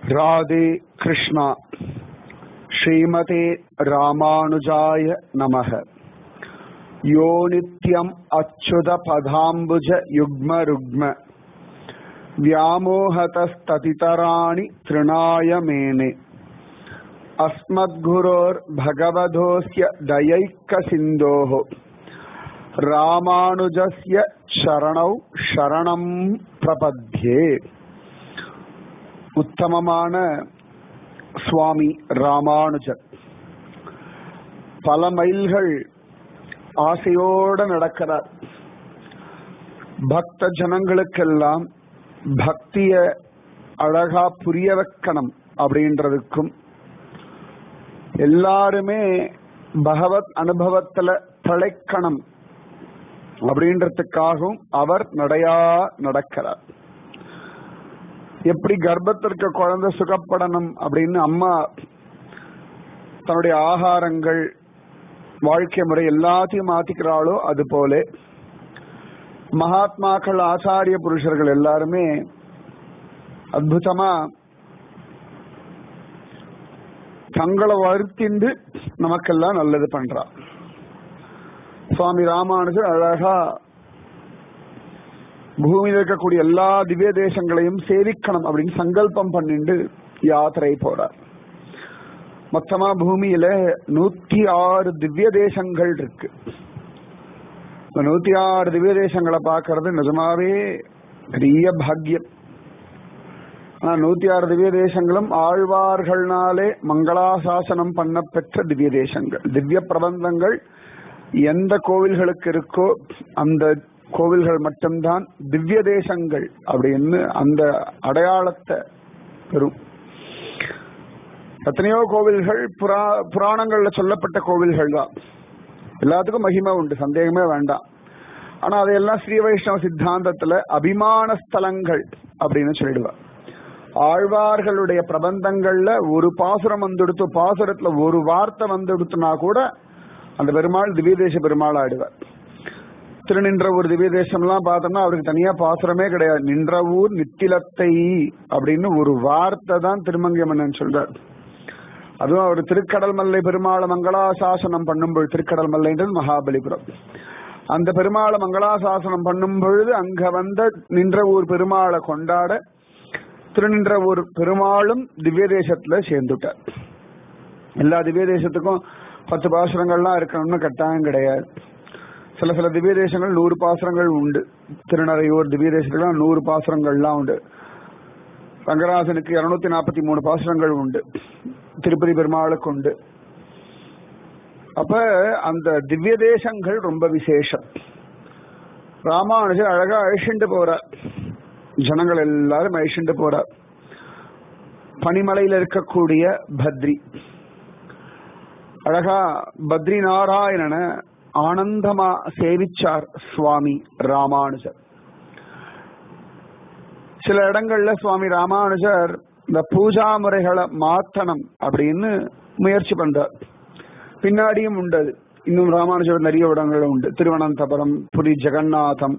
ராதே கிருஷ்ணா ஸ்ரீமதே ராமானுஜாய நமக யோ நித்யம் அச்சுத பதாம்புஜ யுக்ம ருக்ம व्यामोहतस्ततितराणि तृणाय मेने अस्मद्गुरोर्भगवधोऽस्य दयैकसिन्धोः रामानुजस्य शरणौ शरणं பிரபத்யே உத்தமமான சுவாமி ராமானுஜர் பல மைல்கள் ஆசையோடு நடக்கிறார் பக்த ஜனங்களுக்கெல்லாம் பக்திய அழகா புரிய வைக்கணும் அப்படின்றதுக்கும் எல்லாருமே பகவத் அனுபவத்துல தழைக்கணும் அப்படின்றதுக்காகவும் அவர் நடையா நடக்கிறார் எப்படி கர்ப்பத்திற்கு குழந்தை சுகப்படணும் அப்படின்னு அம்மா தன்னுடைய ஆகாரங்கள் வாழ்க்கை முறை எல்லாத்தையும் மாத்திக்கிறாளோ அது போல மகாத்மாக்கள் ஆச்சாரிய புருஷர்கள் எல்லாருமே அற்புதமா தங்களை வருத்திண்டு நமக்கெல்லாம் நல்லது பண்றா சுவாமி ராமானுஜர் அழகா பூமியில் இருக்கக்கூடிய எல்லா திவ்ய தேசங்களையும் சேவிக்கணும் அப்படின்னு சங்கல்பம் பண்ணிட்டு யாத்திரை போறார் மொத்தமா பூமியில நூத்தி ஆறு திவ்ய தேசங்கள் இருக்கு இந்த நூத்தி ஆறு திவ்ய தேசங்களை பார்க்கறது நிஜமாவே பெரிய பாக்கியம் ஆனா நூத்தி ஆறு திவ்ய தேசங்களும் ஆழ்வார்கள்னாலே மங்களாசாசனம் பண்ண பெற்ற திவ்ய தேசங்கள் திவ்ய பிரபந்தங்கள் எந்த கோவில்களுக்கு இருக்கோ அந்த கோவில்கள் மட்டும்தான் திவ்ய தேசங்கள் அப்படின்னு அந்த அடையாளத்தை பெறும் எத்தனையோ கோவில்கள் புரா புராணங்கள்ல சொல்லப்பட்ட கோவில்கள் தான் எல்லாத்துக்கும் மகிமை உண்டு சந்தேகமே வேண்டாம் ஆனா அதையெல்லாம் ஸ்ரீ வைஷ்ணவ சித்தாந்தத்துல அபிமான ஸ்தலங்கள் அப்படின்னு சொல்லிடுவார் ஆழ்வார்களுடைய பிரபந்தங்கள்ல ஒரு பாசுரம் வந்துடுத்து பாசுரத்துல ஒரு வார்த்தை வந்துடுத்துனா கூட அந்த பெருமாள் திவ்யதேச பெருமாள் ஆடுவார் திருநின்ற ஒரு திவ்ய தேசம்லாம் பார்த்தோம்னா அவருக்கு தனியா பாசுரமே கிடையாது நின்ற ஊர் நித்திலத்தை அப்படின்னு ஒரு வார்த்தை தான் திருமங்கை மன்னன் சொல்றார் அதுவும் அவர் திருக்கடல் மல்லை பெருமாள மங்களாசாசனம் பண்ணும்போது திருக்கடல் மல்லைன்றது மகாபலிபுரம் அந்த பெருமாளை மங்களாசாசனம் பண்ணும் பொழுது அங்க வந்த நின்ற ஊர் பெருமாளை கொண்டாட திருநின்ற ஊர் பெருமாளும் திவ்ய தேசத்துல சேர்ந்துட்டார் எல்லா திவ்ய தேசத்துக்கும் பத்து பாசுரங்கள்லாம் இருக்கணும்னு கட்டாயம் கிடையாது சில சில திவ்ய தேசங்கள் நூறு பாசுரங்கள் உண்டு திருநறையூர் திவ்ய தேசத்துக்குலாம் நூறு பாசுரங்கள்லாம் உண்டு ரங்கராசனுக்கு இருநூத்தி நாற்பத்தி மூணு பாசுரங்கள் உண்டு திருப்பதி பெருமாளுக்கு உண்டு அப்ப அந்த திவ்ய தேசங்கள் ரொம்ப விசேஷம் ராமானுஜர் அழகா அழிச்சுட்டு போறார் ஜனங்கள் எல்லாரும் அழிச்சுட்டு போறார் பனிமலையில இருக்கக்கூடிய பத்ரி அழகா பத்ரி நாராயணனை ஆனந்தமா சேவிச்சார் சுவாமி ராமானுஜர் சில இடங்கள்ல சுவாமி ராமானுஜர் இந்த பூஜா முறைகளை மாத்தணும் அப்படின்னு முயற்சி பண்றார் பின்னாடியும் உண்டு அது இன்னும் ராமானுஜர் நிறைய இடங்கள் உண்டு திருவனந்தபுரம் புரி ஜெகநாதம்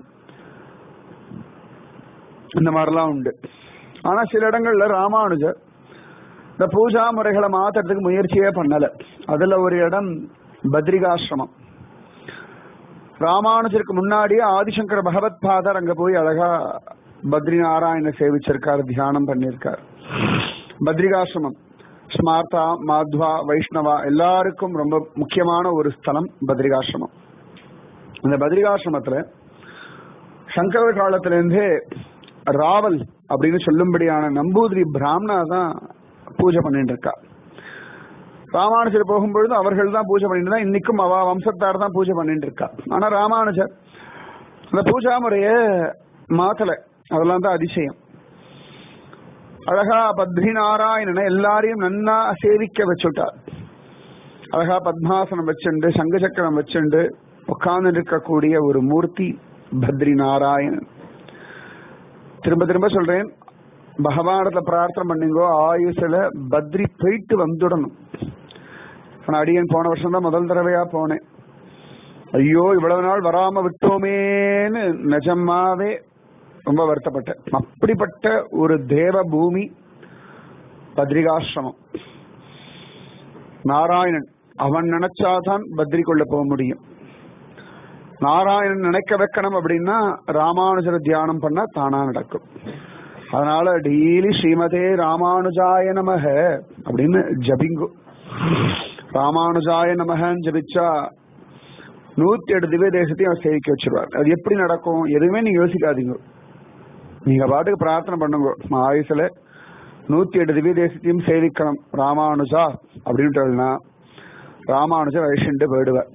இந்த மாதிரிலாம் உண்டு ஆனா சில இடங்கள்ல ராமானுஜர் இந்த பூஜா முறைகளை மாத்துறதுக்கு முயற்சியே பண்ணல அதுல ஒரு இடம் பத்ரிகாசிரமம் ராமானுஜருக்கு முன்னாடியே ஆதிசங்கர பகவத் பாதர் அங்க போய் அழகா பத்ரி நாராயண சேவிச்சிருக்கார் தியானம் பண்ணியிருக்கார் பத்ரிகாசிரமம் ஸ்மார்த்தா மாத்வா வைஷ்ணவா எல்லாருக்கும் ரொம்ப முக்கியமான ஒரு ஸ்தலம் பத்ரிகாசிரமம் இந்த பத்ரிகாசிரமத்துல சங்கர காலத்திலிருந்தே ராவல் அப்படின்னு சொல்லும்படியான நம்பூதிரி பிராமணா தான் பூஜை பண்ணிட்டு இருக்கா ராமானுஜர் போகும்பொழுது அவர்கள் தான் பூஜை பண்ணிட்டு தான் இன்னைக்கும் அவ வம்சத்தார் தான் பூஜை பண்ணிட்டு இருக்கா ஆனா ராமானுஜர் அந்த பூஜா முறைய மாத்தல அதெல்லாம் தான் அதிசயம் அழகா பத்ரி நாராயணனை எல்லாரையும் நன்னா சேவிக்க வச்சுட்டார் அழகா பத்மாசனம் வச்சுண்டு சங்க சக்கரம் வச்சுண்டு உட்கார்ந்து இருக்கக்கூடிய ஒரு மூர்த்தி பத்ரி நாராயணன் திரும்ப திரும்ப சொல்றேன் பகவானத்துல பிரார்த்தனை பண்ணீங்கோ ஆயுசுல பத்ரி போயிட்டு வந்துடணும் ஆனா அடியன் போன வருஷம் தான் முதல் தடவையா போனேன் ஐயோ இவ்வளவு நாள் வராம விட்டோமேன்னு நிஜமாவே ரொம்ப வருத்தப்பட்டேன் அப்படிப்பட்ட ஒரு தேவ பூமி பத்ரிகாசிரமம் நாராயணன் அவன் நினைச்சாதான் பத்ரிக்குள்ள போக முடியும் நாராயணன் நினைக்க வைக்கணும் அப்படின்னா ராமானுஜர தியானம் பண்ணா தானா நடக்கும் அதனால டெய்லி ஸ்ரீமதே ராமானுஜாய நமக அப்படின்னு ஜபிங்கோ ராமானுஜாய நமகன்னு ஜபிச்சா நூத்தி எட்டு திவ்ய தேசத்தையும் அவர் சேவிக்க வச்சிருவார் அது எப்படி நடக்கும் எதுவுமே நீங்க யோசிக்காதீங்க நீங்க பாட்டுக்கு பிரார்த்தனை பண்ணுங்க ஆயுசுல நூத்தி எட்டு திவ்ய தேசத்தையும் சேவிக்கணும் ராமானுஜா அப்படின்ட்டு ராமானுஜர் அழிச்சுட்டு போயிடுவார்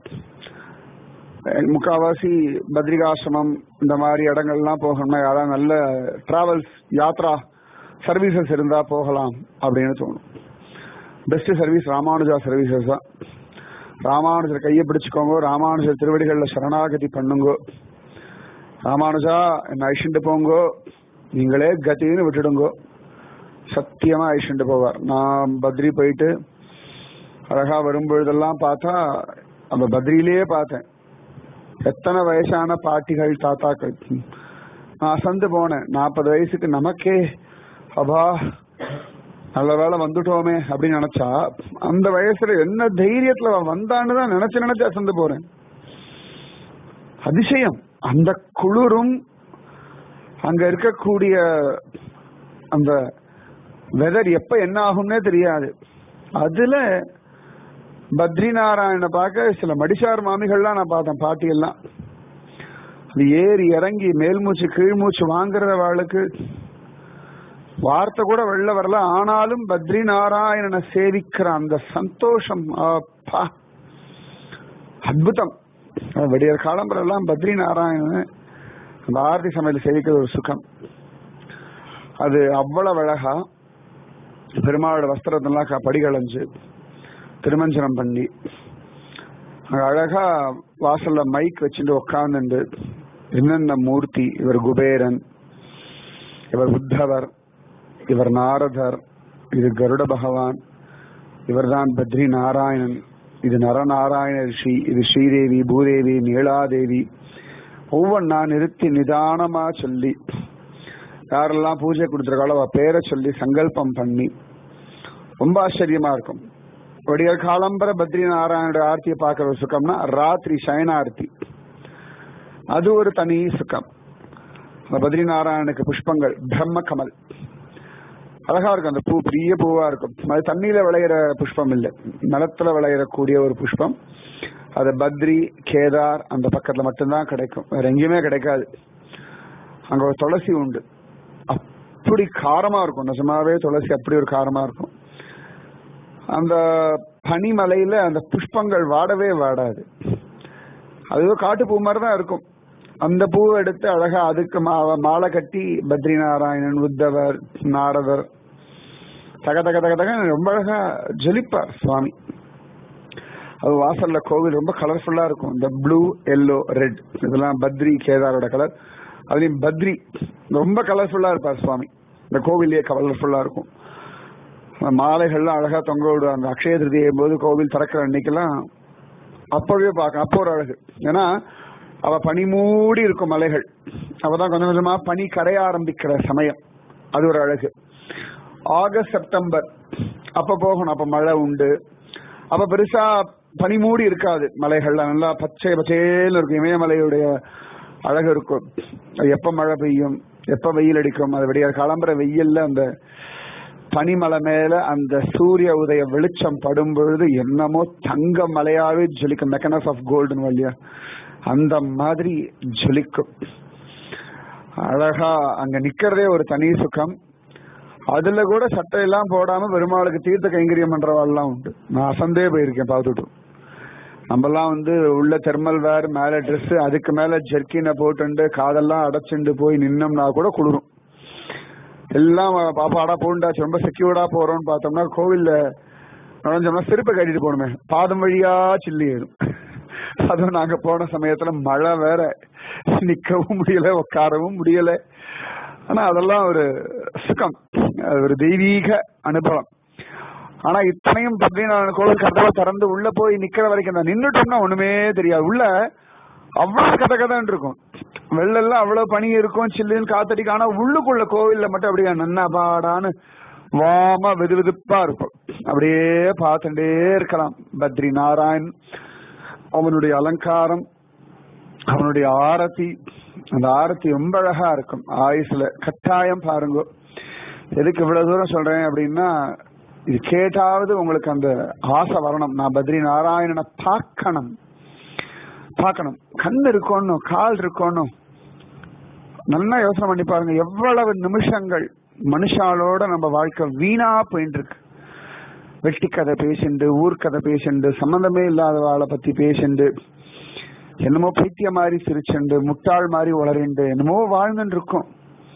முக்காவாசி பத்ரிகாசிரமம் இந்த மாதிரி இடங்கள்லாம் போகணும்னா யாராவது நல்ல டிராவல்ஸ் யாத்ரா சர்வீசஸ் இருந்தா போகலாம் அப்படின்னு தோணும் பெஸ்ட் சர்வீஸ் ராமானுஜா சர்வீசஸ் தான் ராமானுஜர் கையை பிடிச்சுக்கோங்க ராமானுஜர் திருவடிகளில் சரணாகதி பண்ணுங்க ராமானுஜா என்ன அழிச்சுட்டு போங்கோ நீங்களே கத்தின்னு விட்டுடுங்கோ சத்தியமா அழிச்சுட்டு போவார் நான் பத்ரி போயிட்டு அழகா வரும்பொழுதெல்லாம் பார்த்தா அந்த பத்ரியிலேயே பார்த்தேன் எத்தனை வயசான பாட்டிகள் தாத்தாக்கள் நான் அசந்து போனேன் நாற்பது வயசுக்கு நமக்கே அப்பா நல்ல வேலை வந்துட்டோமே அப்படின்னு நினைச்சா அந்த வயசுல என்ன தைரியத்துல அவன் வந்தான்னு தான் நினைச்சு நினைச்சு அசந்து போறேன் அதிசயம் அந்த குளிரும் அங்க இருக்கக்கூடிய அந்த வெதர் எப்ப என்ன ஆகும்னே தெரியாது அதுல பத்ரி நாராயண பார்க்க சில மடிசார் மாமிகள்லாம் நான் பார்த்தேன் பாட்டி எல்லாம் அது ஏறி இறங்கி மேல் மூச்சு கீழ் மூச்சு வாங்குற வாளுக்கு வார்த்தை கூட வெளில வரல ஆனாலும் பத்ரி நாராயணனை சேவிக்கிற அந்த சந்தோஷம் அப்பா அற்புதம் விடியற் காலம்பரெல்லாம் பத்ரி நாராயணன் அந்த ஆரதி சமையல் சேவிக்கிற ஒரு சுகம் அது அவ்வளவு அழகா பெருமாளோட வஸ்திரத்தெல்லாம் படிகளைஞ்சு திருமஞ்சனம் பண்ணி அழகா வாசல்ல மைக் வச்சுட்டு உட்காந்துண்டு என்னென்ன மூர்த்தி இவர் குபேரன் இவர் உத்தவர் இவர் நாரதர் இது கருட பகவான் இவர்தான் பத்ரி நாராயணன் இது நரநாராயண ரிஷி இது ஸ்ரீதேவி பூதேவி நீலாதேவி ஒவ்வொன்னா நிறுத்தி நிதானமா சொல்லி யாரெல்லாம் பூஜை கொடுத்துருக்காளோ அவ பேரை சொல்லி சங்கல்பம் பண்ணி ரொம்ப ஆச்சரியமா இருக்கும் விடியற் காலம்பர பத்ரி நாராயணோட ஆர்த்தியை பார்க்கற ஒரு சுகம்னா ராத்திரி சயனார்த்தி அது ஒரு தனி சுகம் அந்த பத்ரி நாராயணுக்கு புஷ்பங்கள் பிரம்ம கமல் அழகா இருக்கும் அந்த பூ பெரிய பூவா இருக்கும் அது தண்ணியில விளையிற புஷ்பம் இல்லை நிலத்துல விளையிறக்கூடிய ஒரு புஷ்பம் அது பத்ரி கேதார் அந்த பக்கத்துல மட்டும்தான் கிடைக்கும் வேற எங்கேயுமே கிடைக்காது அங்க ஒரு துளசி உண்டு அப்படி காரமா இருக்கும் நிஜமாவே துளசி அப்படி ஒரு காரமா இருக்கும் அந்த பனிமலையில அந்த புஷ்பங்கள் வாடவே வாடாது அது காட்டு பூ மாதிரி தான் இருக்கும் அந்த பூவை எடுத்து அழகா அதுக்கு மாலை கட்டி பத்ரி நாராயணன் உத்தவர் நாரதர் தக தக தக தக ரொம்ப அழகா ஜொலிப்பார் சுவாமி அது வாசல்ல கோவில் ரொம்ப கலர்ஃபுல்லா இருக்கும் இந்த ப்ளூ எல்லோ ரெட் இதெல்லாம் பத்ரி கேதாரோட கலர் அதுலயும் பத்ரி ரொம்ப கலர்ஃபுல்லா இருப்பார் சுவாமி இந்த கோவிலே கலர்ஃபுல்லா இருக்கும் மாலைகள்லாம் அழகா தொங்க விடுவாங்க அந்த அக்ஷய திருதியை போது கோவில் திறக்கிற அன்னைக்கெல்லாம் அப்பவே பார்க்க அப்போ ஒரு அழகு ஏன்னா அவ பனி மூடி இருக்கும் மலைகள் அவதான் கொஞ்சம் கொஞ்சமா பனி கரைய ஆரம்பிக்கிற சமயம் அது ஒரு அழகு ஆகஸ்ட் செப்டம்பர் அப்ப போகணும் அப்ப மழை உண்டு அப்ப பெருசா பனி மூடி இருக்காது மலைகள்லாம் நல்லா பச்சை பச்சேன்னு இருக்கும் இமயமலையுடைய அழகு இருக்கும் அது எப்ப மழை பெய்யும் எப்ப வெயில் அடிக்கும் அது விடிய கிளம்புற வெயில்ல அந்த பனிமலை மேல அந்த சூரிய உதய வெளிச்சம் படும் பொழுது என்னமோ தங்க மலையாவே ஜொலிக்கும் மெக்கனஸ் ஆஃப் கோல்டுன்னு இல்லையா அந்த மாதிரி ஜொலிக்கும் அழகா அங்க நிக்கிறதே ஒரு தனி சுகம் அதுல கூட சட்டையெல்லாம் போடாம பெருமாளுக்கு தீர்த்த கைங்கரியம் பண்றவாள்லாம் உண்டு நான் அசந்தே போயிருக்கேன் பார்த்துட்டு நம்மலாம் வந்து உள்ள தெர்மல் வேர் மேல ட்ரெஸ் அதுக்கு மேல ஜெர்க்கினை போட்டுண்டு காதெல்லாம் அடைச்சுண்டு போய் நின்னோம்னா கூட குளிரும் எல்லாம் பாப்பாடா போண்டாச்சு ரொம்ப செக்யூர்டா போறோம்னு பார்த்தோம்னா கோவில்ல நுழைஞ்சோம்னா செருப்பை கட்டிட்டு போகணுமே பாதம் வழியா சில்லி ஏறும் அதுவும் நாங்க போன சமயத்துல மழை வேற நிக்கவும் முடியல உட்காரவும் முடியல ஆனா அதெல்லாம் ஒரு சுகம் அது ஒரு தெய்வீக அனுபவம் ஆனா இத்தனையும் பத்ரிநாராயண கோவில் கதவை திறந்து உள்ள போய் நிக்கிற வரைக்கும் தான் நின்றுட்டோம்னா ஒண்ணுமே தெரியாது உள்ள அவ்வளவு கதை கதைன்னு இருக்கும் வெள்ளெல்லாம் அவ்வளவு பனி இருக்கும் சில்லுன்னு காத்தடிக்கும் ஆனா உள்ளுக்குள்ள கோவில்ல மட்டும் அப்படியே நன்னா பாடான்னு வாம வெது வெதுப்பா இருக்கும் அப்படியே பார்த்துட்டே இருக்கலாம் பத்ரி நாராயண் அவனுடைய அலங்காரம் அவனுடைய ஆரத்தி அந்த ஆரத்தி ரொம்ப அழகா இருக்கும் ஆயுசுல கட்டாயம் பாருங்க எதுக்கு இவ்வளவு தூரம் சொல்றேன் அப்படின்னா இது கேட்டாவது உங்களுக்கு அந்த ஆசை வரணும் நான் பத்ரி நாராயணனை பார்க்கணும் பார்க்கணும் கண் இருக்கணும் கால் இருக்கணும் நல்லா யோசனை பண்ணி பாருங்க எவ்வளவு நிமிஷங்கள் மனுஷாலோட நம்ம வாழ்க்கை வீணா போயிட்டு இருக்கு வெட்டி கதை பேசிண்டு ஊர்க்கதை பேசிண்டு சம்பந்தமே இல்லாத வாழை பத்தி பேசிண்டு என்னமோ பைத்திய மாதிரி சிரிச்சுண்டு முட்டாள் மாதிரி வளரிண்டு என்னமோ வாழ்ந்துட்டு இருக்கோம்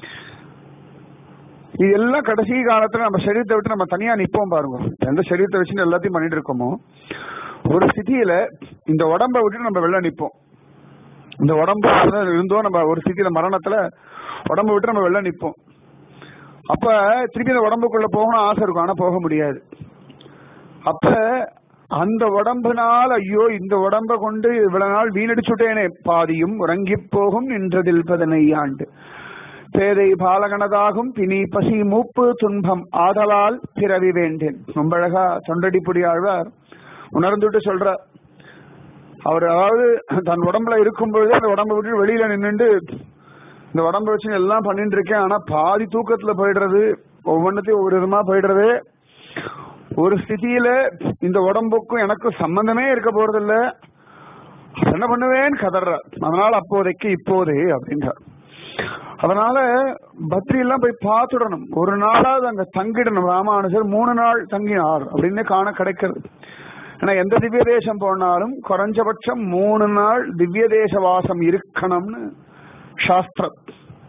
இது எல்லாம் கடைசி காலத்துல நம்ம சரீரத்தை விட்டு நம்ம தனியா நிப்போம் பாருங்க எந்த சரீரத்தை வச்சு எல்லாத்தையும் பண்ணிட்டு இருக்கோமோ ஒரு ஸ்திதியில இந்த உடம்ப விட்டு நம்ம வெளில நிப்போம் இந்த உடம்பு இருந்தோம் நம்ம ஒரு ஸ்திதியில மரணத்துல உடம்ப விட்டு நம்ம வெளில நிப்போம் அப்ப திருப்பி இந்த உடம்புக்குள்ள போகணும் ஆசை இருக்கும் ஆனா போக முடியாது அப்ப அந்த உடம்புனால் ஐயோ இந்த உடம்ப கொண்டு இவ்வளவு நாள் வீணடிச்சுட்டேனே பாதியும் உறங்கி போகும் நின்றதில் பதினையாண்டு பேதை பாலகனதாகும் பிணி பசி மூப்பு துன்பம் ஆதலால் பிறவி வேண்டேன் ரொம்ப அழகா தொண்டடிப்புடி ஆழ்வார் உணர்ந்துட்டு சொல்ற அவர் அதாவது தன் உடம்புல இருக்கும் பொழுது அந்த உடம்பை விட்டு வெளியில நின்னுட்டு இந்த உடம்ப வச்சு எல்லாம் பண்ணிட்டு இருக்கேன் ஆனா பாதி தூக்கத்துல போயிடுறது ஒவ்வொன்றத்தையும் ஒவ்வொரு விதமா போயிடுறது ஒரு ஸ்திதியில இந்த உடம்புக்கும் எனக்கும் சம்பந்தமே இருக்க போறது இல்ல என்ன பண்ணுவேன் கதற அதனால அப்போதைக்கு இப்போதே அப்படின்றார் அதனால பத்ரி எல்லாம் போய் பார்த்துடணும் ஒரு நாளாவது அங்க தங்கிடணும் ராமானுஜர் மூணு நாள் தங்கினார் அப்படின்னு காண கிடைக்கிறது ஏன்னா எந்த திவ்ய தேசம் போனாலும் குறைஞ்சபட்சம் மூணு நாள் திவ்ய தேச வாசம் இருக்கணும்னு சாஸ்திரம்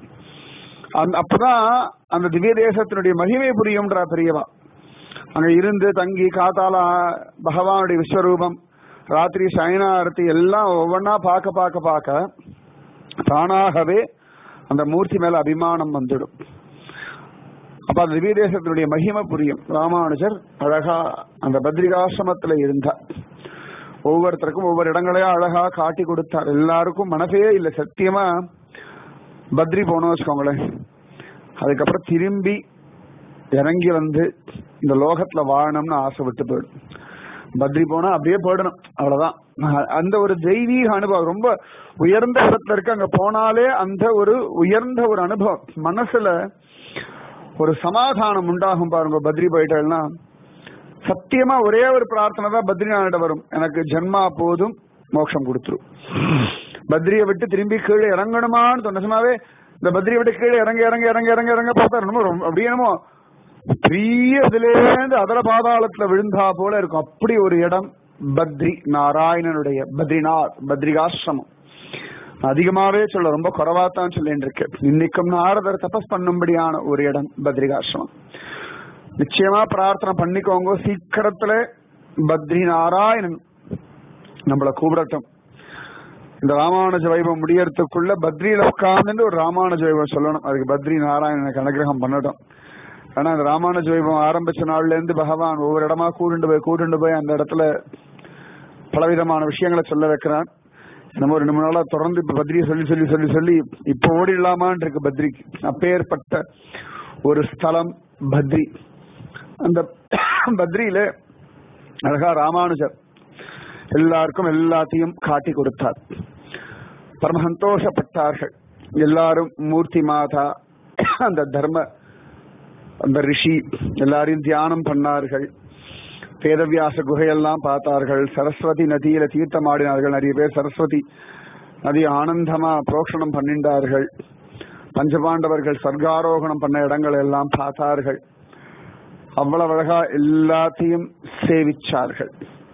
அப்பதான் அந்த திவ்ய தேசத்தினுடைய மகிமை புரியும்ன்றா பெரியவா அங்க இருந்து தங்கி காத்தால பகவானுடைய விஸ்வரூபம் ராத்திரி சயனாரத்தி எல்லாம் ஒவ்வொன்னா பார்க்க பார்க்க பார்க்க தானாகவே அந்த மூர்த்தி மேல அபிமானம் வந்துடும் அப்ப அந்த திவ்ய தேசத்தினுடைய மகிமை புரியும் ராமானுஜர் அழகா அந்த பத்ரிகாசிரமத்துல இருந்தார் ஒவ்வொருத்தருக்கும் ஒவ்வொரு இடங்களையும் அழகா காட்டி கொடுத்தார் எல்லாருக்கும் மனசே இல்ல சத்தியமா பத்ரி போனோம் வச்சுக்கோங்களேன் அதுக்கப்புறம் திரும்பி இறங்கி வந்து இந்த லோகத்துல வாழணும்னு ஆசை விட்டு போயிடும் பத்ரி போனா அப்படியே போயிடணும் அவ்வளவுதான் அந்த ஒரு தெய்வீக அனுபவம் ரொம்ப உயர்ந்த இடத்துல இருக்கு அங்க போனாலே அந்த ஒரு உயர்ந்த ஒரு அனுபவம் மனசுல ஒரு சமாதானம் உண்டாகும் பாருங்க பத்ரி போயிட்டா சத்தியமா ஒரே ஒரு பிரார்த்தனை தான் பத்ரிநாத வரும் எனக்கு ஜென்மா போதும் மோட்சம் கொடுத்துரும் பத்ரியை விட்டு திரும்பி கீழே இறங்கணுமான்னு சொன்னமாவே இந்த பத்ரியை விட்டு கீழே இறங்க இறங்க இறங்க இறங்க இறங்க பார்த்தா என்னமோ அப்படியே என்னமோ பெரிய இதுலேருந்து அதர பாதாளத்துல விழுந்தா போல இருக்கும் அப்படி ஒரு இடம் பத்ரி நாராயணனுடைய பத்ரிநாத் பத்ரிகாசிரமம் அதிகமாவே சொல்ல ரொம்ப குறைவா தான் சொல்லிட்டு இருக்கேன் இன்னைக்கும் நாரதர் தபஸ் பண்ணும்படியான ஒரு இடம் பத்ரிகாசிரமம் நிச்சயமா பிரார்த்தனை பண்ணிக்கோங்க சீக்கிரத்துல பத்ரி நாராயணன் நம்மள கூப்பிடட்டும் இந்த ராமானுஜ வைபவம் முடியறதுக்குள்ள பத்ரியில உட்கார்ந்து ஒரு ராமானுஜ வைபவம் சொல்லணும் அதுக்கு பத்ரி நாராயணனுக்கு அனுகிரகம் பண்ணட்டும் ஆனா அந்த ராமானுஜ வைபவம் ஆரம்பிச்ச நாள்ல இருந்து பகவான் ஒவ்வொரு இடமா கூட்டுண்டு போய் கூட்டுண்டு போய் அந்த இடத்துல பலவிதமான விஷயங்களை சொல்ல வைக்கிறான் நம்ம ரெண்டு மூணு நாளா தொடர்ந்து இப்ப பத்ரியை சொல்லி சொல்லி சொல்லி சொல்லி இப்ப ஓடிடலாமான் இருக்கு பத்ரிக்கு அப்பேற்பட்ட ஒரு ஸ்தலம் பத்ரி அந்த பத்ரியில அழகா ராமானுஜர் எல்லாருக்கும் எல்லாத்தையும் காட்டி கொடுத்தார் பரம சந்தோஷப்பட்டார்கள் எல்லாரும் மூர்த்தி மாதா அந்த தர்ம அந்த ரிஷி எல்லாரையும் தியானம் பண்ணார்கள் வேதவியாச குகையெல்லாம் பார்த்தார்கள் சரஸ்வதி நதியில தீர்த்தமாடினார்கள் நிறைய பேர் சரஸ்வதி நதி ஆனந்தமா புரோஷணம் பண்ணிண்டார்கள் பஞ்சபாண்டவர்கள் சர்க்காரோகணம் பண்ண இடங்கள் எல்லாம் பார்த்தார்கள் அவ்வளவு அழகா எல்லாத்தையும் சேவிச்சார்கள்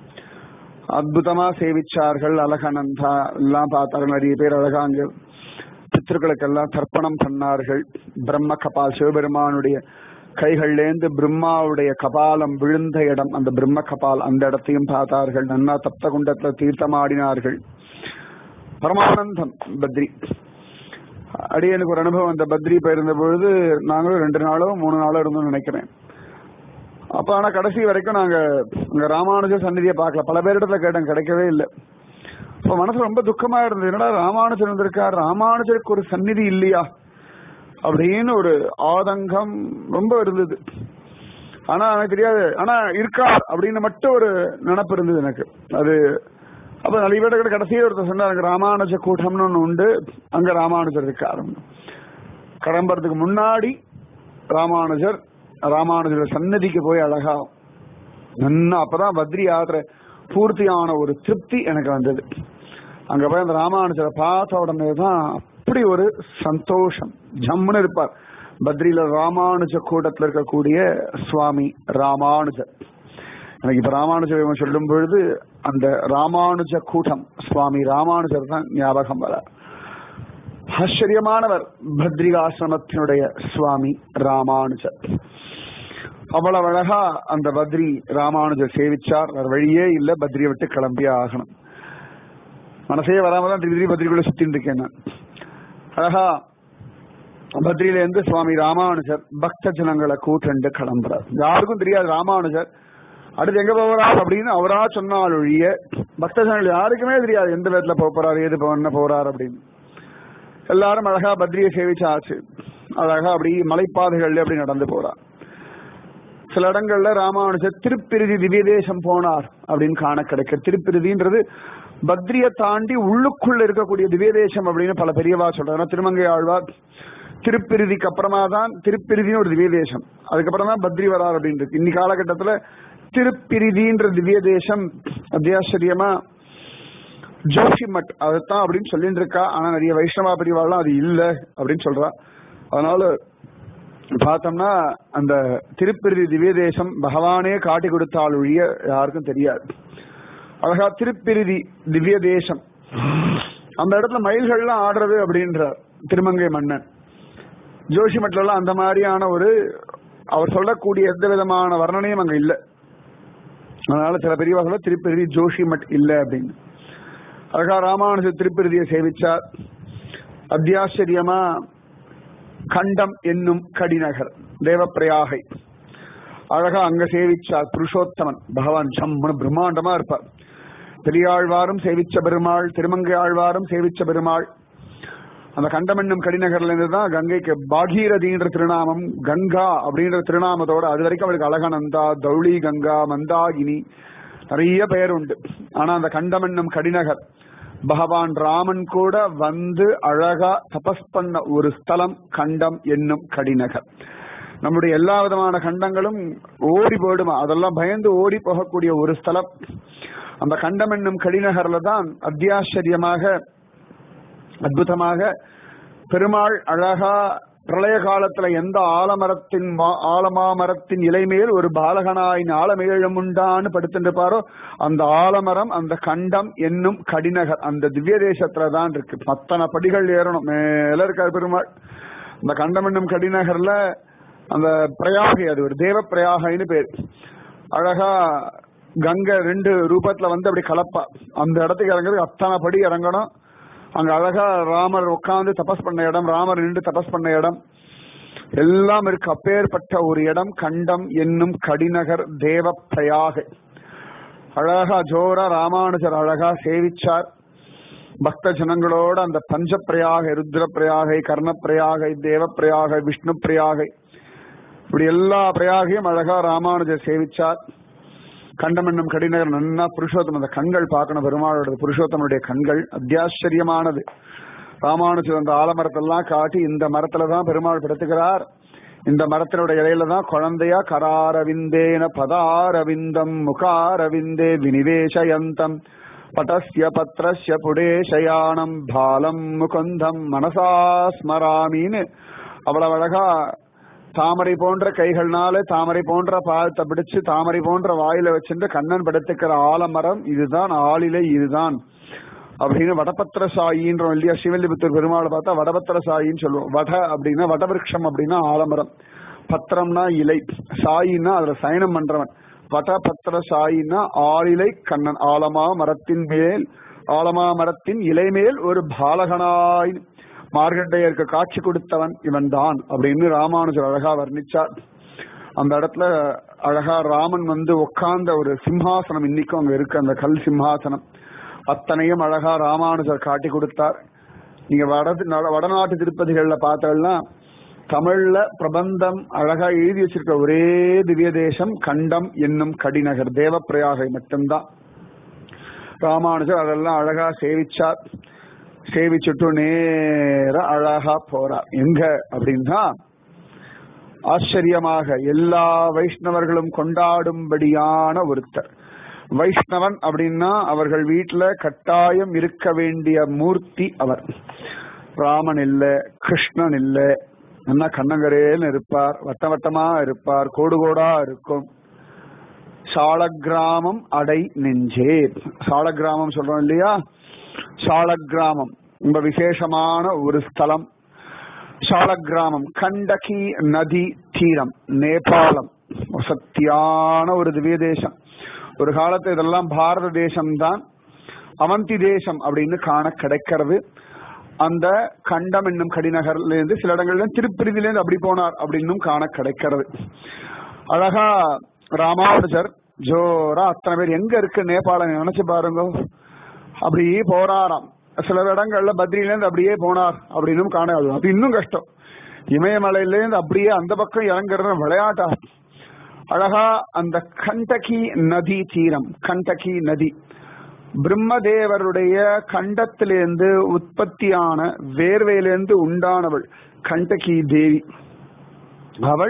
அற்புதமா சேவிச்சார்கள் அழகனந்தா எல்லாம் பார்த்தார்கள் நிறைய பேர் அழகா அங்க பித்திருக்களுக்கெல்லாம் தர்ப்பணம் பண்ணார்கள் பிரம்ம கபால் சிவபெருமானுடைய கைகள்லேந்து பிரம்மாவுடைய கபாலம் விழுந்த இடம் அந்த பிரம்ம கபால் அந்த இடத்தையும் பார்த்தார்கள் நன்னா தப்த குண்டத்துல தீர்த்தமாடினார்கள் பரமானந்தம் பத்ரி அடியனுக்கு ஒரு அனுபவம் அந்த பத்ரி போயிருந்த பொழுது நாங்களும் ரெண்டு நாளோ மூணு நாளோ இருந்தோம்னு நினைக்கிறேன் அப்ப ஆனா கடைசி வரைக்கும் நாங்க அங்க ராமானுஜர் சந்நிதியை பார்க்கல பல பேரிடத்துல கேட்டேன் கிடைக்கவே இல்லை இப்ப மனசு ரொம்ப துக்கமா இருந்தது என்னடா ராமானுஜர் வந்திருக்கார் ராமானுஜருக்கு ஒரு சந்நிதி இல்லையா அப்படின்னு ஒரு ஆதங்கம் ரொம்ப இருந்தது ஆனா எனக்கு தெரியாது ஆனா இருக்கா அப்படின்னு மட்டும் ஒரு நினப்பு இருந்தது எனக்கு அது அப்ப நிறைய பேர் கடைசியே ஒருத்தர் சொன்னார் அங்க ராமானுஜ கூட்டம்னு ஒண்ணு உண்டு அங்க ராமானுஜர் இருக்காரு கிளம்புறதுக்கு முன்னாடி ராமானுஜர் ராமானுஜர் சன்னதிக்கு போய் அழகா நன்னா அப்பதான் பத்ரி யாத்திரை பூர்த்தியான ஒரு திருப்தி எனக்கு வந்தது அங்க போய் அந்த ராமானுஜரை பார்த்த உடனே தான் அப்படி ஒரு சந்தோஷம் ஜம்முன்னு இருப்பார் பத்ரியில ராமானுஜ கூட்டத்தில் இருக்கக்கூடிய சுவாமி ராமானுஜர் எனக்கு இப்ப ராமானுஜர் சொல்லும் பொழுது அந்த ராமானுஜ கூட்டம் சுவாமி ராமானுஜர் தான் ஞாபகம் வர ஆச்சரியமானவர் பத்ரிகாசிரமத்தினுடைய சுவாமி ராமானுஜர் அவ்வளவு அழகா அந்த பத்ரி ராமானுஜர் சேவிச்சார் வேற வழியே இல்ல பத்ரியை விட்டு கிளம்பியே ஆகணும் மனசே வராம தான் திருப்பி பத்ரிக்குள்ள சுத்தின்னு இருக்கேன் நான் அழகா பத்ரியில இருந்து சுவாமி ராமானுஜர் பக்த ஜனங்களை கூட்டண்டு கிளம்புறார் யாருக்கும் தெரியாது ராமானுஜர் அடுத்து எங்க போறார் அப்படின்னு அவரா சொன்னால் ஒழிய பக்த ஜனங்கள் யாருக்குமே தெரியாது எந்த விதத்துல போக போறாரு ஏது பண்ண போறார் அப்படின்னு எல்லாரும் அழகா பத்ரியை சேவிச்சாச்சு அழகா அப்படி மலைப்பாதைகள்ல அப்படி நடந்து போறார் சில இடங்கள்ல ராமானுஜர் திருப்பிருதி திவ்யதேசம் போனார் அப்படின்னு காண கிடைக்க திருப்பிருதின்றது பத்ரியை தாண்டி உள்ளுக்குள்ள இருக்கக்கூடிய திவ்யதேசம் அப்படின்னு பல பெரியவா சொல்றாங்க திருமங்கை ஆழ்வார் திருப்பிருதிக்கு அப்புறமா தான் திருப்பிருதின்னு ஒரு திவ்யதேசம் அதுக்கப்புறம் தான் பத்ரி வரார் அப்படின்றது இன்னி காலகட்டத்துல திருப்பிரிதின்ற திவ்ய தேசம் அத்தியாச்சரியமா ஜோஷிமட் அதுதான் அப்படின்னு சொல்லிட்டு இருக்கா ஆனா நிறைய வைஷ்ணவா பிரிவாள்லாம் அது இல்ல அப்படின்னு சொல்றா அதனால பார்த்தோம்னா அந்த திருப்பிரிதி திவ்ய தேசம் பகவானே காட்டி கொடுத்தால் ஒழிய யாருக்கும் தெரியாது அழகா திருப்பிரிதி திவ்ய தேசம் அந்த இடத்துல மயில்கள்லாம் ஆடுறது அப்படின்றார் திருமங்கை மன்னன் ஜோஷிமட்ல எல்லாம் அந்த மாதிரியான ஒரு அவர் சொல்லக்கூடிய எந்த விதமான வர்ணனையும் அங்க இல்லை அதனால சில பெரியவா சொல்ல திருப்பிருதி ஜோஷி மட் இல்ல அப்படின்னு அழகா ராமானுஜர் திருப்பிருதியை சேவிச்சார் அத்தியாச்சரியமா கண்டம் என்னும் கடிநகர் தேவப்பிரயாகை அழகா அங்க சேவிச்சார் புருஷோத்தமன் பகவான் ஜம்முன்னு பிரம்மாண்டமா இருப்பார் பெரியாழ்வாரும் சேவிச்ச பெருமாள் திருமங்கை ஆழ்வாரும் சேவிச்ச பெருமாள் அந்த கண்டம் என்னும் கடிநகர்ல இருந்து தான் கங்கைக்கு பாகீரதின்ற திருநாமம் கங்கா அப்படின்ற திருநாமத்தோட அது வரைக்கும் அவளுக்கு அழகானந்தா தௌளி கங்கா மந்தாகினி நிறைய பெயர் உண்டு ஆனா அந்த கண்டம் என்னும் கடிநகர் பகவான் ராமன் கூட வந்து அழகா தபஸ் பண்ண ஒரு ஸ்தலம் கண்டம் என்னும் கடிநகர் நம்முடைய எல்லா விதமான கண்டங்களும் ஓடி போயிடுமா அதெல்லாம் பயந்து ஓடி போகக்கூடிய ஒரு ஸ்தலம் அந்த கண்டம் என்னும் கடிநகர்ல தான் அத்தியாச்சரியமாக அற்புதமாக பெருமாள் அழகா பிரளய காலத்துல எந்த ஆலமரத்தின் ஆலமாமரத்தின் இலை மேல் ஒரு பாலகனாயின் ஆலமேழம் உண்டான்னு படுத்துருப்பாரோ அந்த ஆலமரம் அந்த கண்டம் என்னும் கடிநகர் அந்த திவ்ய தேசத்துல தான் இருக்கு அத்தனை படிகள் ஏறணும் மேல இருக்கார் பெருமாள் அந்த கண்டம் என்னும் கடிநகர்ல அந்த பிரயாகை அது ஒரு தேவ பிரயாகைன்னு பேர் அழகா கங்கை ரெண்டு ரூபத்துல வந்து அப்படி கலப்பா அந்த இடத்துக்கு இறங்குறது அத்தனை படி இறங்கணும் அங்க அழகா ராமர் உட்கார்ந்து தபஸ் பண்ண இடம் ராமர் நின்று தபஸ் பண்ண இடம் எல்லாம் இருக்கு அப்பேற்பட்ட ஒரு இடம் கண்டம் என்னும் கடிநகர் தேவ பிரயாக அழகா ஜோரா ராமானுஜர் அழகா சேவிச்சார் பக்த ஜனங்களோட அந்த பஞ்ச பிரயாக ருத்ர பிரயாகை கர்ண பிரயாகை தேவ பிரயாகை விஷ்ணு பிரயாகை இப்படி எல்லா பிரயாகையும் அழகா ராமானுஜர் சேவிச்சார் கண்டம் என்னும் கடிநகர் நன்னா புருஷோத்தம் அந்த கண்கள் பார்க்கணும் பெருமாளோட புருஷோத்தமனுடைய கண்கள் அத்தியாச்சரியமானது ராமானுஜர் அந்த ஆலமரத்தெல்லாம் காட்டி இந்த மரத்துல தான் பெருமாள் படுத்துகிறார் இந்த மரத்தினுடைய இலையில தான் குழந்தையா கராரவிந்தேன பதாரவிந்தம் முகாரவிந்தே வினிவேஷயந்தம் பட்டஸ்ய பத்ரஸ்ய புடேஷயானம் பாலம் முகுந்தம் மனசா ஸ்மராமின்னு அவ்வளவு அழகா தாமரை போன்ற கைகள்னால தாமரை போன்ற பாதத்தை பிடிச்சு தாமரை போன்ற வாயில வச்சுட்டு கண்ணன் படுத்துக்கிற ஆலமரம் இதுதான் ஆளிலை இதுதான் அப்படின்னு வடபத்திர சாயின்றோம் இல்லையா சிவலிபுத்தூர் பெருமாளை பார்த்தா வடபத்திர சாயின்னு சொல்லுவோம் வட அப்படின்னா வடவிருஷம் அப்படின்னா ஆலமரம் பத்திரம்னா இலை சாயின்னா அதுல சயனம் பண்றவன் வடபத்திர சாயின்னா ஆளிலை கண்ணன் ஆலமா மரத்தின் மேல் ஆலமா மரத்தின் இலை மேல் ஒரு பாலகனாய் மார்கண்டையருக்கு காட்சி கொடுத்தவன் இவன் தான் அப்படின்னு ராமானுஜர் அழகா வர்ணிச்சார் அந்த இடத்துல அழகா ராமன் வந்து உட்கார்ந்த ஒரு சிம்ஹாசனம் இன்னைக்கும் அங்க இருக்கு அந்த கல் சிம்ஹாசனம் அத்தனையும் அழகா ராமானுஜர் காட்டி கொடுத்தார் நீங்க வட வடநாட்டு திருப்பதிகள்ல பார்த்தோம்னா தமிழ்ல பிரபந்தம் அழகா எழுதி வச்சிருக்க ஒரே திவ்ய தேசம் கண்டம் என்னும் கடிநகர் தேவப்பிரயாகை மட்டும்தான் ராமானுஜர் அதெல்லாம் அழகா சேவிச்சார் சேவிச்சுட்டு நேர அழகா போறார் எங்க அப்படின்னா ஆச்சரியமாக எல்லா வைஷ்ணவர்களும் கொண்டாடும்படியான ஒருத்தர் வைஷ்ணவன் அப்படின்னா அவர்கள் வீட்டுல கட்டாயம் இருக்க வேண்டிய மூர்த்தி அவர் ராமன் இல்ல கிருஷ்ணன் இல்ல என்ன கண்ணங்கரேன்னு இருப்பார் வட்ட வட்டமா இருப்பார் கோடு கோடா இருக்கும் சாலக்கிராமம் அடை நெஞ்சே சாலக்கிராமம் சொல்றோம் இல்லையா சாலக்கிராமம் ரொம்ப விசேஷமான ஒரு ஸ்தலம் சாலக்கிராமம் கண்டகி நதி தீரம் நேபாளம் சத்தியான ஒரு திவ்ய தேசம் ஒரு காலத்து இதெல்லாம் பாரத தேசம்தான் அவந்தி தேசம் அப்படின்னு காண கிடைக்கிறது அந்த கண்டம் என்னும் கடிநகர்ல இருந்து சில இடங்கள்ல திருப்பிரிதில இருந்து அப்படி போனார் அப்படின்னும் காண கிடைக்கிறது அழகா ராமானுஜர் ஜோரா அத்தனை பேர் எங்க இருக்கு நேபாளம் நினைச்சு பாருங்க அப்படியே போறாராம் சில இடங்கள்ல பத்ரியில இருந்து அப்படியே போனார் அப்படின்னும் காண அது இன்னும் கஷ்டம் இமயமலையில இருந்து அப்படியே அந்த பக்கம் இறங்குறது விளையாட்டா அழகா அந்த கண்டகி நதி தீரம் கண்டகி நதி பிரம்மதேவருடைய கண்டத்திலிருந்து உற்பத்தியான வேர்வையிலிருந்து உண்டானவள் கண்டகி தேவி அவள்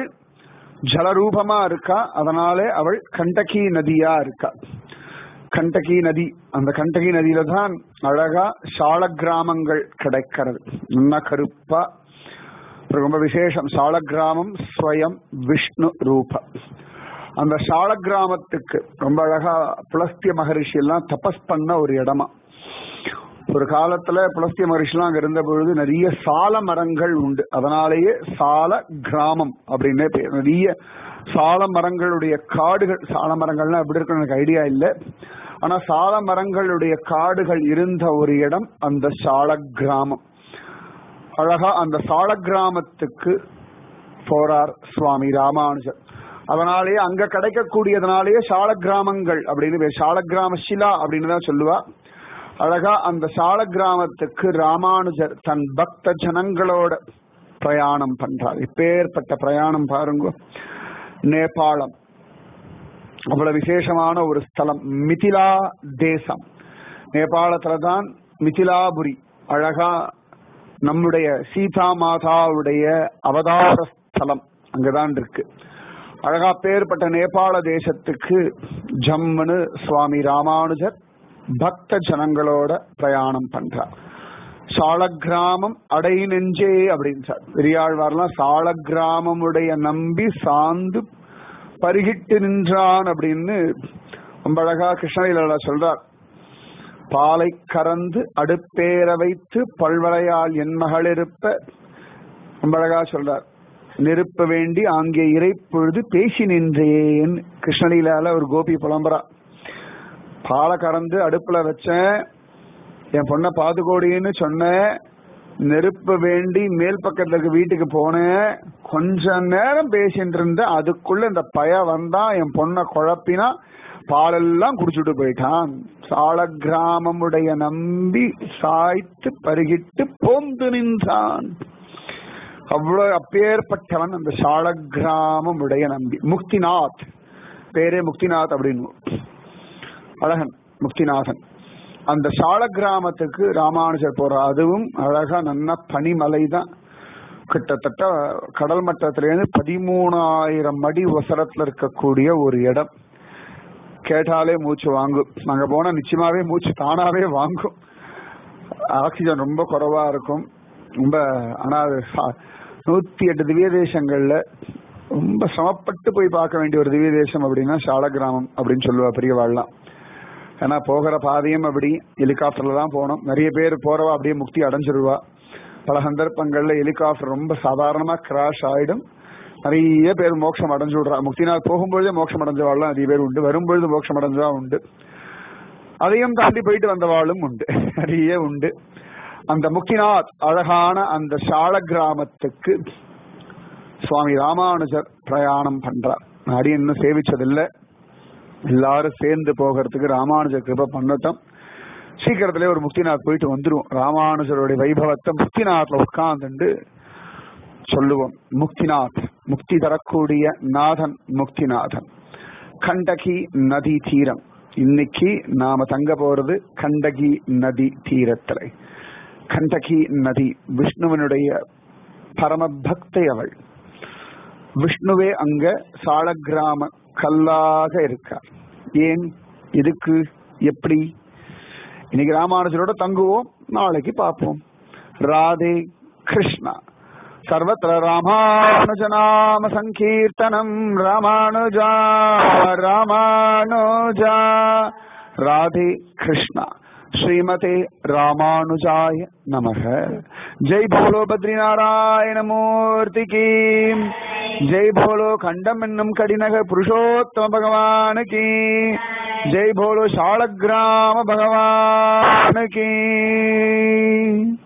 ஜலரூபமா இருக்கா அதனாலே அவள் கண்டகி நதியா இருக்கா கண்டகி நதி அந்த கண்டகி நதியில தான் அழகா சால கிராமங்கள் கிடைக்கிறது இன்ன கருப்பா ரொம்ப விசேஷம் சால கிராமம் ஸ்வயம் விஷ்ணு ரூப அந்த சால கிராமத்துக்கு ரொம்ப அழகா புலஸ்திய மகரிஷி எல்லாம் தபஸ் பண்ண ஒரு இடமா ஒரு காலத்துல புலஸ்திய மகரிஷி எல்லாம் அங்க இருந்த பொழுது நிறைய சால மரங்கள் உண்டு அதனாலேயே சால கிராமம் அப்படின்னே பேர் நிறைய சால மரங்களுடைய காடுகள் சால மரங்கள்லாம் எப்படி இருக்குன்னு எனக்கு ஐடியா இல்லை ஆனா சால மரங்களுடைய காடுகள் இருந்த ஒரு இடம் அந்த சால கிராமம் அழகா அந்த சால கிராமத்துக்கு போறார் சுவாமி ராமானுஜர் அதனாலேயே அங்க கிடைக்கக்கூடியதுனாலேயே சால கிராமங்கள் அப்படின்னு பேர் சால கிராம சிலா அப்படின்னு தான் சொல்லுவா அழகா அந்த சால கிராமத்துக்கு ராமானுஜர் தன் பக்த ஜனங்களோட பிரயாணம் பண்றார் இப்பேற்பட்ட பிரயாணம் பாருங்க நேபாளம் அவ்வளவு விசேஷமான ஒரு ஸ்தலம் மிதிலா தேசம் நேபாளத்துல தான் மிதிலாபுரி அழகா நம்முடைய சீதா மாதாவுடைய அவதார ஸ்தலம் அங்கதான் இருக்கு அழகா பேர்பட்ட நேபாள தேசத்துக்கு ஜம்முன்னு சுவாமி ராமானுஜர் பக்த ஜனங்களோட பிரயாணம் பண்றார் சாலக்கிராமம் அடை நெஞ்சே அப்படின்றார் பெரியாழ்வார்லாம் சாலக்கிராமமுடைய நம்பி சாந்து பருகிட்டு நின்றான் அப்படின்னு ரொம்ப அழகா கிருஷ்ணலீலா சொல்றார் பாலை கறந்து அடுப்பேற வைத்து பல்வளையால் என் மகள் இருப்ப ரொம்ப அழகா சொல்றார் நெருப்ப வேண்டி அங்கே இறைப்பொழுது பேசி நின்றேன் கிருஷ்ணலீலால ஒரு கோபி புலம்புறா பாலை கறந்து அடுப்புல வச்சேன் என் பொண்ணை பாதுகோடின்னு சொன்னேன் நெருப்பு வேண்டி மேல் பக்கத்துல இருக்க வீட்டுக்கு போனேன் கொஞ்ச நேரம் பேசிட்டு இருந்தேன் அதுக்குள்ள இந்த பய வந்தான் என் பொண்ணை குழப்பினா பாலெல்லாம் குடிச்சுட்டு போயிட்டான் சால கிராமமுடைய நம்பி சாய்த்து பருகிட்டு போந்து நின்றான் அவ்வளவு அப்பேற்பட்டவன் அந்த சால கிராமமுடைய நம்பி முக்திநாத் பேரே முக்திநாத் அப்படின்னு அழகன் முக்திநாதன் அந்த சால கிராமத்துக்கு ராமானுஜர் போற அதுவும் அழகா நல்ல பனிமலை தான் கிட்டத்தட்ட கடல் மட்டத்திலேருந்து பதிமூணாயிரம் அடி உசரத்துல இருக்கக்கூடிய ஒரு இடம் கேட்டாலே மூச்சு வாங்கும் நாங்க போனா நிச்சயமாவே மூச்சு தானாவே வாங்கும் ஆக்சிஜன் ரொம்ப குறைவா இருக்கும் ரொம்ப ஆனா அது நூத்தி எட்டு திவ்ய தேசங்கள்ல ரொம்ப சிரமப்பட்டு போய் பார்க்க வேண்டிய ஒரு திவ்ய தேசம் அப்படின்னா சால கிராமம் அப்படின்னு சொல்லுவா பெரியவாள்லாம் ஏன்னா போகிற பாதையும் அப்படி ஹெலிகாப்டர்ல தான் போனோம் நிறைய பேர் போறவா அப்படியே முக்தி அடைஞ்சிருவா பல சந்தர்ப்பங்கள்ல ஹெலிகாப்டர் ரொம்ப சாதாரணமா கிராஷ் ஆயிடும் நிறைய பேர் மோட்சம் அடைஞ்சு விடுறா முக்திநாத் போகும்பொழுதே மோட்சம் அடைஞ்சவாள்லாம் நிறைய பேர் உண்டு வரும்பொழுது மோட்சம் அடைஞ்சவா உண்டு அதையும் தாண்டி போயிட்டு வந்தவாளும் உண்டு நிறைய உண்டு அந்த முக்திநாத் அழகான அந்த சால கிராமத்துக்கு சுவாமி ராமானுஜர் பிரயாணம் பண்றார் அடி இன்னும் சேவிச்சதில்லை எல்லாரும் சேர்ந்து போகிறதுக்கு ராமானுஜர் கிருப பண்ணட்டும் சீக்கிரத்திலே ஒரு முக்திநாத் போயிட்டு வந்துரும் ராமானுஜருடைய வைபவத்தை முக்திநாத்ல உட்கார்ந்துண்டு சொல்லுவோம் முக்திநாத் முக்தி தரக்கூடிய நாதன் முக்திநாதன் கண்டகி நதி தீரம் இன்னைக்கு நாம தங்க போறது கண்டகி நதி தீரத்துல கண்டகி நதி விஷ்ணுவனுடைய பரம பக்தை அவள் விஷ்ணுவே அங்க சாலக்கிராம கல்லாக இருக்கார் ஏன் எதுக்கு எப்படி இன்னைக்கு ராமானுஜரோட தங்குவோம் நாளைக்கு பார்ப்போம் ராதே கிருஷ்ணா சர்வத்திர ராமானுஜநாம சங்கீர்த்தனம் ராமானுஜா ராமானுஜா ராதே கிருஷ்ணா ஸ்ரீமதே ராமானுஜாய நமக ஜெய் போலோ பத்ரிநாராயண மூர்த்தி கீ ஜெய் போலோ கண்டம் என்னும் கடிநக புருஷோத்தம பகவான் கீ ஜெய் போலோ சாலக்கிராம பகவான் கீ